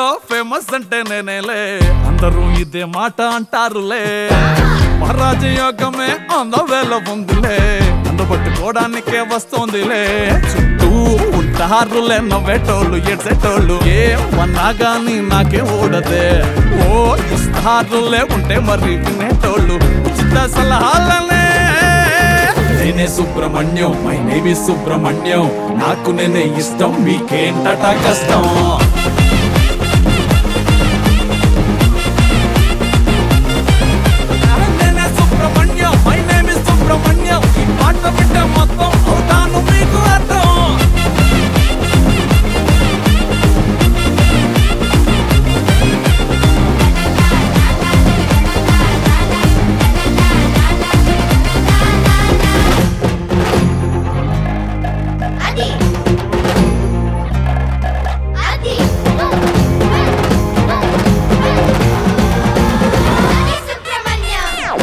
ఊళ్ళో ఫేమస్ అంటే నేనేలే అందరూ ఇదే మాట అంటారులే మహారాజ యోగమే అందవేళ ఉందిలే నన్ను పట్టుకోవడానికే వస్తోందిలే చుట్టూ ఉంటారులే నవ్వేటోళ్ళు ఎడ్సేటోళ్ళు ఏమన్నా గాని నాకే ఓడదే ఓ ఇస్తారులే ఉంటే మరి వినేటోళ్ళు ఉచిత సలహాలనే నేనే సుబ్రహ్మణ్యం మై నేమి సుబ్రహ్మణ్యం నాకు నేనే ఇష్టం మీకేంటట కష్టం నేనే సుబ్రహ్మణ్యం మై నేమి సుబ్రహ్మణ్యం ఈ పాట వింటే మొత్తం అవుతాను మీకు అర్థం అది అది అది సుబ్రహ్మణ్యం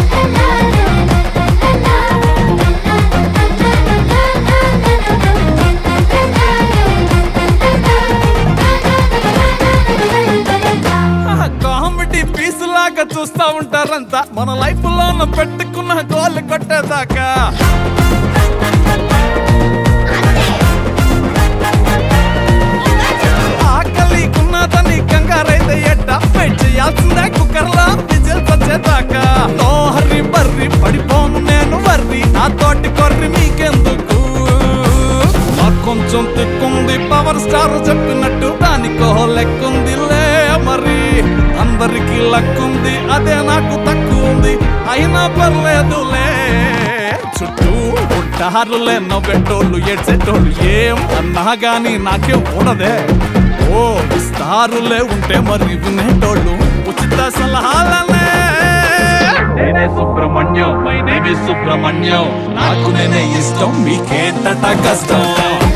కామెడీ పీస్ లాగా చూస్తా ఉంటారంతా మన లైఫ్ లో పెట్టుకున్న గోల్ కొట్టేదాకా ఆకలి ఉన్నదని కంగారైతే ఎట్ట వెయిట్ చేయాల్సిందే కుక్కర్లా విజిల్ వచ్చేదాకా నో హర్రి బర్రి పడిపోను నేను వర్రి నా తోటి కొర్రి మీకెందుకు నాకు కొంచెం తిక్కుంది పవర్ స్టార్ చెప్పినట్టు దానికో లెక్కుందిలే మరి అందరికి లక్కుంది అదే నాకు తక్కువ ఉంది అయినా పర్లేదులే చుట్టూ ఉంటారులే నవ్వెట్టోళ్ళు ఏడ్చేటోళ్ళు ఏం అన్నా గాని నాకే ఉండదే ఓ ఇస్తారులే ఉంటే మరి వినేటోళ్ళు ఉచిత సలహాలనే నేనే సుబ్రహ్మణ్యం మై నేమి సుబ్రహ్మణ్యం నాకు నేనే ఇష్టం మీకేంటట కష్టం